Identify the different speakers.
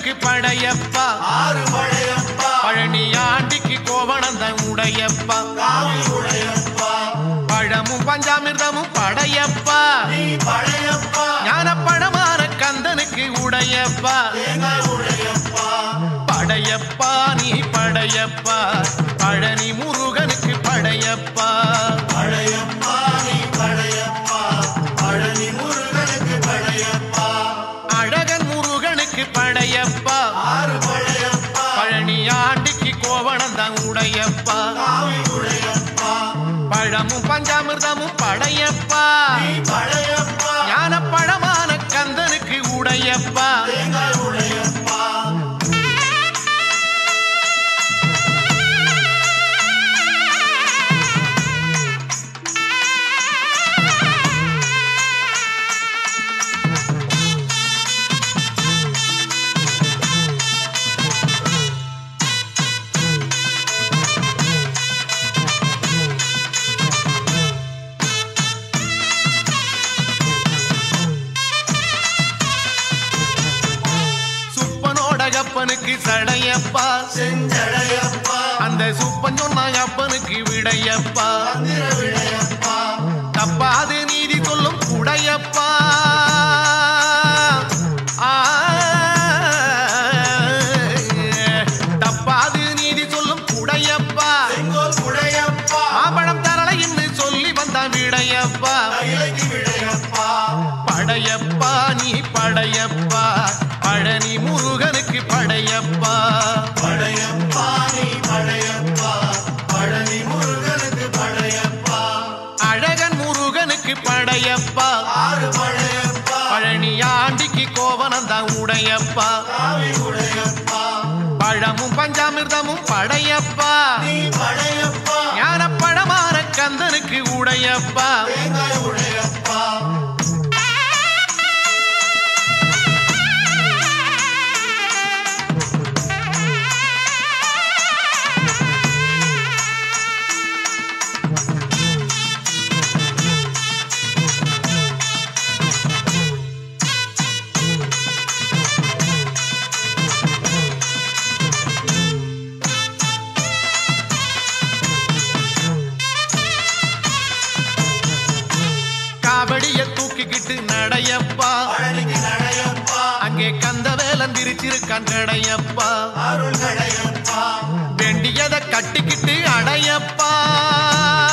Speaker 1: முருகனுக்கு படையப்பா
Speaker 2: ஆறு படையப்பா
Speaker 1: பழனி ஆண்டிக்கு கோவணந்தான் உடையப்பா
Speaker 2: காவி உடையப்பா
Speaker 1: பழமும் பஞ்சாமிர்தமும் படையப்பா
Speaker 2: நீ படையப்பா
Speaker 1: ஞானப்பழமான கந்தனுக்கு உடையப்பா
Speaker 2: தேங்காய் உடையப்பா
Speaker 1: படையப்பா நீ படையப்பா பழனி முருகனுக்கு படையப்பா
Speaker 2: படையப்பா நீ படையப்பா பழனி முருகனுக்கு படையப்பா
Speaker 1: அழகன் முருகனுக்கு படையப்பா
Speaker 2: ஆறு படையப்பா
Speaker 1: பழனி ஆண்டிக்கு கோவணந்தான் உடையப்பா
Speaker 2: காவி உடையப்பா
Speaker 1: பழமும் பஞ்சாமிர்தமும் படையப்பா
Speaker 2: நீ படையப்பா
Speaker 1: ஞானப்பழமான கந்தனுக்கு உடையப்பா
Speaker 2: தேங்காய் உடையப்பா
Speaker 1: சுப்பனோட அப்பனுக்கு சடையப்பா
Speaker 2: செஞ்சடையப்பா
Speaker 1: அந்த சுப்பன் சொன்ன அப்பனுக்கு விடையப்பா
Speaker 2: மந்திர விடையப்பா
Speaker 1: தப்பாது நீதி சொல்லும் உடையப்பா ஆ, தப்பாது நீதி சொல்லும் உடையப்பா
Speaker 2: செங்கோல் உடையப்பா
Speaker 1: மாம்பழம் தரலை என்று சொல்லி வந்த விடையப்பா
Speaker 2: கைலைக்கு விடையப்பா
Speaker 1: படையப்பா நீ படையப்பா பழனி முருகனுக்கு படையப்பா
Speaker 2: படையப்பா நீ படையப்பா பழனி முருகனுக்கு படையப்பா
Speaker 1: அழகன் முருகனுக்கு படையப்பா
Speaker 2: ஆறு படையப்பா
Speaker 1: பழனி ஆண்டிக்கு கோவனந்தான் உடையப்பா
Speaker 2: காவி உடையப்பா
Speaker 1: பழமும் பஞ்சாமிர்தமும் படையப்பா
Speaker 2: நீ படையப்பா
Speaker 1: ஞானப்பழமான கந்தனுக்கு உடையப்பா
Speaker 2: தேங்காய் உடையப்பா
Speaker 1: காவடிய தூக்கிக்கிட்டு நடையப்பா
Speaker 2: பழனிக்கு நடையப்பா
Speaker 1: அங்கே கந்த வேலன் விரிச்சிருக்கான் கடையப்பா
Speaker 2: அருள் கடையப்பா
Speaker 1: வேண்டியதை கட்டிக்கிட்டு அடையப்பா